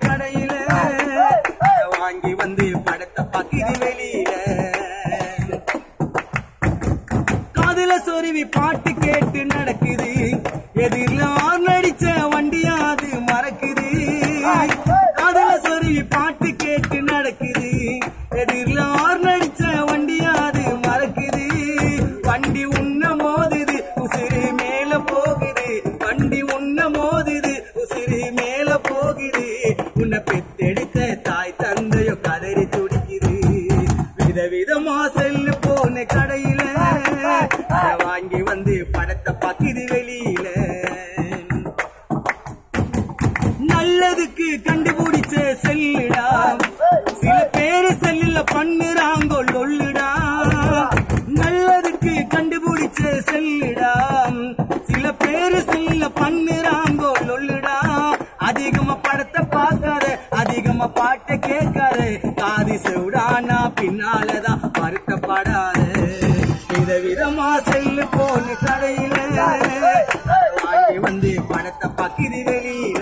கடையில வாங்கி வந்து படத்தை பாக்குது வெளியில காதுல சொருவி பாட்டு கேட்டு நடக்குது எதிரில் ஆர் நடிச்ச வண்டியாது மறக்குது காதுல சொருவி பாட்டு கேட்டு நடக்குது எதிரில் ஆர் நடிச்ச வண்டியாது மறக்குது வண்டி உன்ன மோதுது உசிறு மேல போகுது வண்டி உன்ன மோதுது உசிறு மேல போகுது உன்னை பெத்தெடுத்த தாய் தந்தையோ கதறி துடிக்குது விதவிதமா செல்லு போன கடையில அத வாங்கி வந்து படத்தை பாக்குது வெளியில நல்லதுக்கு கண்டுபிடிச்ச செல்லுடா சில பேரு செல்லுல பண்ணுறாங்கோ லொல்லுடா நல்லதுக்கு கண்டுபிடிச்ச செல்லுடா சில பேரு செல்லுல பண்ணுறாங்கோ லொல்லுடா அதிகமா படத்தை பார்க்காத அதிகமா பாட்டை கேட்காத காதி செவிடானா பின்னாலதான் வருத்தப்படாத விதவிதமா செல்லு போன கடையில வாங்கி வந்து படத்தை பக்கிது வெளியில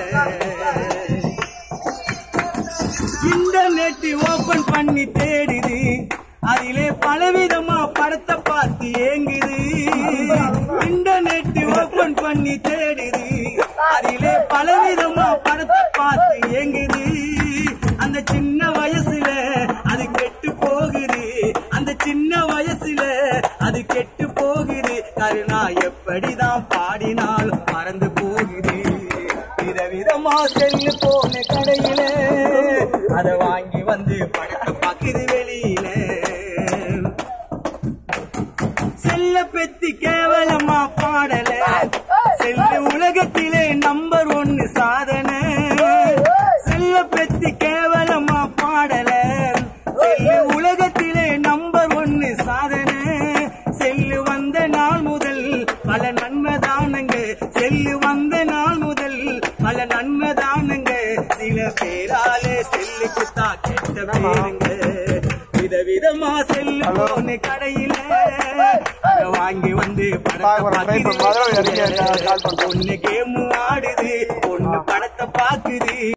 இன்டர்நெட் ஓபன் பண்ணி தேடுது அதிலே பலவிதமா படத்தை பார்த்து ஏங்குது இன்டர்நெட் ஓபன் பண்ணி தேடுது அதிலே பலவிதமா படத்தை பார்த்து ஏங்குது அந்த சின்ன வயசுல அது கெட்டு போகுது அந்த சின்ன வயசுல அது கெட்டு போகுது கருணா எப்படிதான் பாடினாலும் மறந்து போகுது விதவிதமா செல்லு போன கடையில அத வாங்கி வந்து படத்தை பாக்குது வெளியில செல்ல பெத்தி கேவலமா பாடல செல்லு உலகத்திலே நம்பர் ஒன்னு சாதனை செல்ல பெத்தி கேவலமா பாடல செல்லு உலகத்திலே நம்பர் ஒன்னு சாதனை செல்லு வந்த நாள் முதல் பல நன்மை தானங்க செல்லு வந்த நாள் முதல் பல நன்மை தானங்க சில பேராலே செல்லுக்கு தான் கெட்ட பேருங்க விதவிதமா செல்லு போன கடையில அத வாங்கி வந்து படத்தை பாக்குறேன். try பண்ணு. முதல்ல இறங்கி பாக்குது call பண்ணு. ஒண்ணு கேம் ஆடுது ஒண்ணு படத்தை பாக்குது